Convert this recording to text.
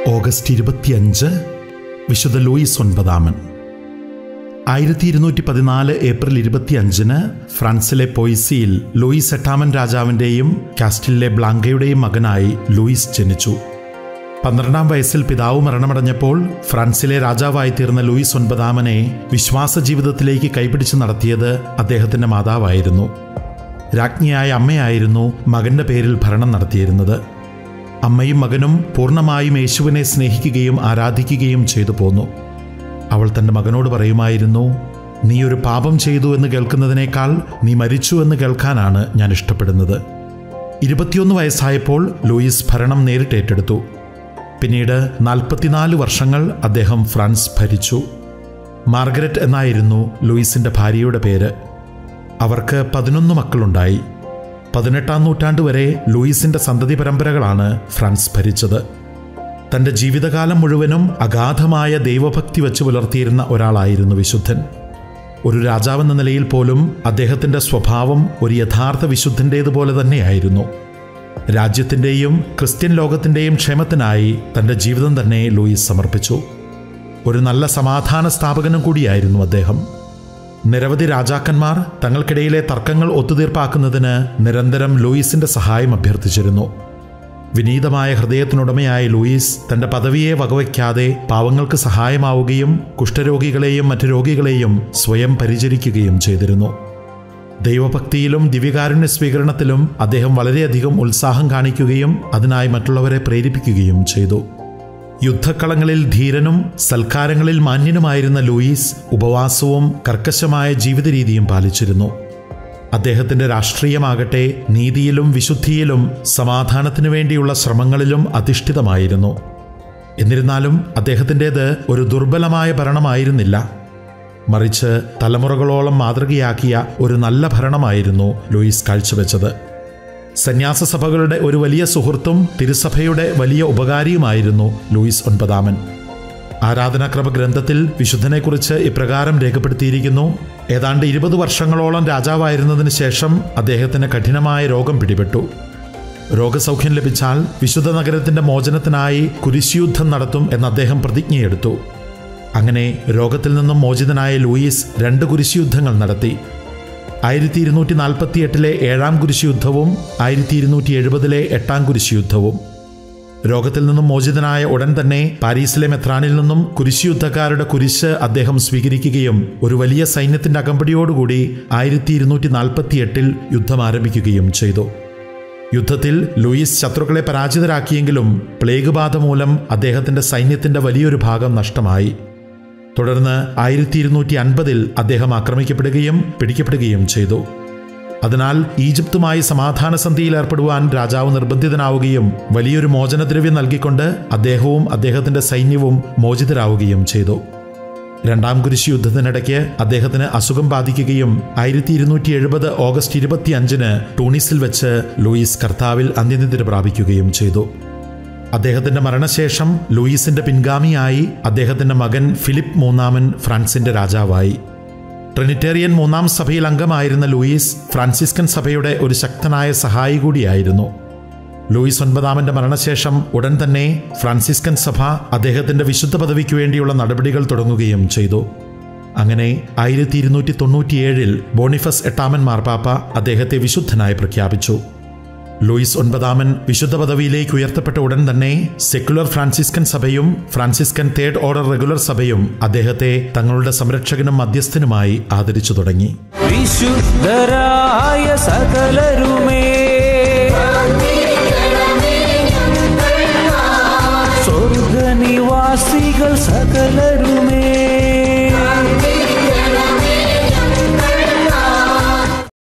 August ഇരുപത്തിയഞ്ച് വിശുദ്ധ Luis ഒൻപതാമൻ ആയിരത്തി ഇരുന്നൂറ്റി പതിനാല് ഏപ്രിൽ ഇരുപത്തിയഞ്ചിന് ഫ്രാൻസിലെ പൊയ്സിയിൽ ലൂയിസ് എട്ടാമൻ രാജാവിൻ്റെയും കാസ്റ്റിലെ ബ്ലാങ്കയുടെയും മകനായി ലൂയിസ് ജനിച്ചു പന്ത്രണ്ടാം വയസ്സിൽ പിതാവ് മരണമടഞ്ഞപ്പോൾ ഫ്രാൻസിലെ രാജാവായി തീർന്ന ലൂയിസ് ഒൻപതാമനെ വിശ്വാസ ജീവിതത്തിലേക്ക് കൈപിടിച്ച് നടത്തിയത് അദ്ദേഹത്തിൻ്റെ മാതാവായിരുന്നു രാജ്ഞിയായ അമ്മയായിരുന്നു മകന്റെ പേരിൽ ഭരണം നടത്തിയിരുന്നത് അമ്മയും മകനും പൂർണ്ണമായും യേശുവിനെ സ്നേഹിക്കുകയും ആരാധിക്കുകയും ചെയ്തു പോന്നു അവൾ തൻ്റെ മകനോട് പറയുമായിരുന്നു നീ ഒരു പാപം ചെയ്തു എന്ന് കേൾക്കുന്നതിനേക്കാൾ നീ മരിച്ചു എന്ന് കേൾക്കാനാണ് ഞാൻ ഇഷ്ടപ്പെടുന്നത് ഇരുപത്തിയൊന്ന് വയസ്സായപ്പോൾ ലൂയിസ് ഭരണം നേരിട്ടേറ്റെടുത്തു പിന്നീട് നാൽപ്പത്തിനാല് വർഷങ്ങൾ അദ്ദേഹം ഫ്രാൻസ് ഭരിച്ചു മാർഗരറ്റ് എന്നായിരുന്നു ലൂയിസിൻ്റെ ഭാര്യയുടെ പേര് അവർക്ക് പതിനൊന്ന് മക്കളുണ്ടായി പതിനെട്ടാം നൂറ്റാണ്ട് വരെ ലൂയിസിന്റെ സന്തതി പരമ്പരകളാണ് ഫ്രാൻസ് ഭരിച്ചത് തന്റെ ജീവിതകാലം മുഴുവനും അഗാധമായ ദൈവഭക്തി വച്ച് പുലർത്തിയിരുന്ന ഒരാളായിരുന്നു വിശുദ്ധൻ ഒരു രാജാവെന്ന നിലയിൽ പോലും അദ്ദേഹത്തിന്റെ സ്വഭാവം ഒരു യഥാർത്ഥ വിശുദ്ധൻ്റേതുപോലെ തന്നെയായിരുന്നു രാജ്യത്തിൻ്റെയും ക്രിസ്ത്യൻ ലോകത്തിൻ്റെയും ക്ഷേമത്തിനായി തന്റെ ജീവിതം തന്നെ ലൂയിസ് സമർപ്പിച്ചു ഒരു നല്ല സമാധാന സ്ഥാപകനും കൂടിയായിരുന്നു അദ്ദേഹം നിരവധി രാജാക്കന്മാർ തങ്ങൾക്കിടയിലെ തർക്കങ്ങൾ ഒത്തുതീർപ്പാക്കുന്നതിന് നിരന്തരം ലൂയിസിന്റെ സഹായം അഭ്യർത്ഥിച്ചിരുന്നു വിനീതമായ ഹൃദയത്തിനുടമയായ ലൂയിസ് തന്റെ പദവിയെ വകവയ്ക്കാതെ പാവങ്ങൾക്ക് സഹായമാവുകയും കുഷ്ഠരോഗികളെയും മറ്റു രോഗികളെയും സ്വയം പരിചരിക്കുകയും ചെയ്തിരുന്നു ദൈവഭക്തിയിലും ദിവ്യകാരുണ്യ സ്വീകരണത്തിലും അദ്ദേഹം വളരെയധികം ഉത്സാഹം കാണിക്കുകയും അതിനായി മറ്റുള്ളവരെ പ്രേരിപ്പിക്കുകയും ചെയ്തു യുദ്ധക്കളങ്ങളിൽ ധീരനും സൽക്കാരങ്ങളിൽ മാന്യനുമായിരുന്ന ലൂയിസ് ഉപവാസവും കർക്കശമായ ജീവിത രീതിയും പാലിച്ചിരുന്നു അദ്ദേഹത്തിന്റെ രാഷ്ട്രീയമാകട്ടെ നീതിയിലും വിശുദ്ധിയിലും സമാധാനത്തിനു വേണ്ടിയുള്ള ശ്രമങ്ങളിലും അധിഷ്ഠിതമായിരുന്നു എന്നിരുന്നാലും അദ്ദേഹത്തിൻ്റേത് ഒരു ദുർബലമായ ഭരണമായിരുന്നില്ല മറിച്ച് തലമുറകളോളം മാതൃകയാക്കിയ ഒരു നല്ല ഭരണമായിരുന്നു ലൂയിസ് കാഴ്ചവെച്ചത് സന്യാസ സഭകളുടെ ഒരു വലിയ സുഹൃത്തും തിരുസഭയുടെ വലിയ ഉപകാരിയുമായിരുന്നു ലൂയിസ് ഒൻപതാമൻ ആരാധനാക്രമ ഗ്രന്ഥത്തിൽ വിശുദ്ധനെക്കുറിച്ച് ഇപ്രകാരം രേഖപ്പെടുത്തിയിരിക്കുന്നു ഏതാണ്ട് ഇരുപത് വർഷങ്ങളോളം രാജാവായിരുന്നതിന് ശേഷം അദ്ദേഹത്തിന് കഠിനമായ രോഗം പിടിപെട്ടു രോഗസൗഖ്യം ലഭിച്ചാൽ വിശുദ്ധ നഗരത്തിന്റെ മോചനത്തിനായി കുരിശുയുദ്ധം നടത്തും എന്ന് അദ്ദേഹം പ്രതിജ്ഞയെടുത്തു അങ്ങനെ രോഗത്തിൽ നിന്നും മോചിതനായ ലൂയിസ് രണ്ട് കുരിശുയുദ്ധങ്ങൾ നടത്തി ആയിരത്തി ഇരുന്നൂറ്റി നാൽപ്പത്തി എട്ടിലെ ഏഴാം കുരിശുയുദ്ധവും ആയിരത്തി ഇരുന്നൂറ്റി എഴുപതിലെ എട്ടാം കുരിശുയുദ്ധവും രോഗത്തിൽ നിന്നും മോചിതനായ ഉടൻ തന്നെ പാരീസിലെ മെത്രാനിൽ നിന്നും കുരിശുയുദ്ധക്കാരുടെ കുരിശ് അദ്ദേഹം സ്വീകരിക്കുകയും ഒരു വലിയ സൈന്യത്തിന്റെ അകമ്പടിയോടുകൂടി ആയിരത്തി ഇരുന്നൂറ്റി നാൽപ്പത്തി എട്ടിൽ യുദ്ധം ആരംഭിക്കുകയും ചെയ്തു യുദ്ധത്തിൽ ലൂയിസ് ശത്രുക്കളെ പരാജിതരാക്കിയെങ്കിലും പ്ലേഗ് ബാധ മൂലം അദ്ദേഹത്തിന്റെ സൈന്യത്തിന്റെ വലിയൊരു ഭാഗം നഷ്ടമായി തുടർന്ന് ആയിരത്തി ഇരുന്നൂറ്റി അൻപതിൽ അദ്ദേഹം ആക്രമിക്കപ്പെടുകയും പിടിക്കപ്പെടുകയും ചെയ്തു അതിനാൽ ഈജിപ്തുമായി സമാധാന സന്ധിയിൽ ഏർപ്പെടുവാൻ രാജാവ് നിർബന്ധിതനാവുകയും വലിയൊരു മോചനദ്രവ്യം നൽകിക്കൊണ്ട് അദ്ദേഹവും അദ്ദേഹത്തിന്റെ സൈന്യവും മോചിതരാവുകയും ചെയ്തു രണ്ടാം കുരിശ് യുദ്ധത്തിനിടയ്ക്ക് അദ്ദേഹത്തിന് അസുഖം ബാധിക്കുകയും ആയിരത്തി ഇരുന്നൂറ്റി എഴുപത് ഓഗസ്റ്റ് ഇരുപത്തി അഞ്ചിന് ടൂണിസിൽ വെച്ച് ലൂയിസ് കർത്താവിൽ അന്ത്യനിദ്ര പ്രാപിക്കുകയും ചെയ്തു അദ്ദേഹത്തിന്റെ മരണശേഷം ലൂയിസിന്റെ പിൻഗാമിയായി അദ്ദേഹത്തിന്റെ മകൻ ഫിലിപ്പ് മൂന്നാമൻ ഫ്രാൻസിന്റെ രാജാവായി ട്രിനിറ്റേറിയൻ മൂന്നാം സഭയിൽ അംഗമായിരുന്ന ലൂയിസ് ഫ്രാൻസിസ്കൻ സഭയുടെ ഒരു ശക്തനായ സഹായി കൂടിയായിരുന്നു ലൂയിസ് ഒൻപതാമന്റെ മരണശേഷം ഉടൻ തന്നെ ഫ്രാൻസിസ്കൻ സഭ അദ്ദേഹത്തിന്റെ വിശുദ്ധ പദവിക്ക് വേണ്ടിയുള്ള നടപടികൾ തുടങ്ങുകയും ചെയ്തു അങ്ങനെ ആയിരത്തി ഇരുന്നൂറ്റി തൊണ്ണൂറ്റിയേഴിൽ ബോണിഫസ് എട്ടാമൻ മാർപ്പാപ്പ അദ്ദേഹത്തെ വിശുദ്ധനായി പ്രഖ്യാപിച്ചു ലൂയിസ് ഒൻപതാമൻ വിശുദ്ധ പദവിയിലേക്ക് ഉയർത്തപ്പെട്ട ഉടൻ തന്നെ സെക്യുലർ ഫ്രാൻസിസ്കൻ സഭയും ഫ്രാൻസിസ്കൻ തേർഡ് ഓർഡർ റെഗുലർ സഭയും അദ്ദേഹത്തെ തങ്ങളുടെ സംരക്ഷകനും മധ്യസ്ഥനുമായി ആദരിച്ചു തുടങ്ങി വിശുദ്ധരായ സകലരുമേ സ്വർഗനിവാസികൾ സകലരുമേ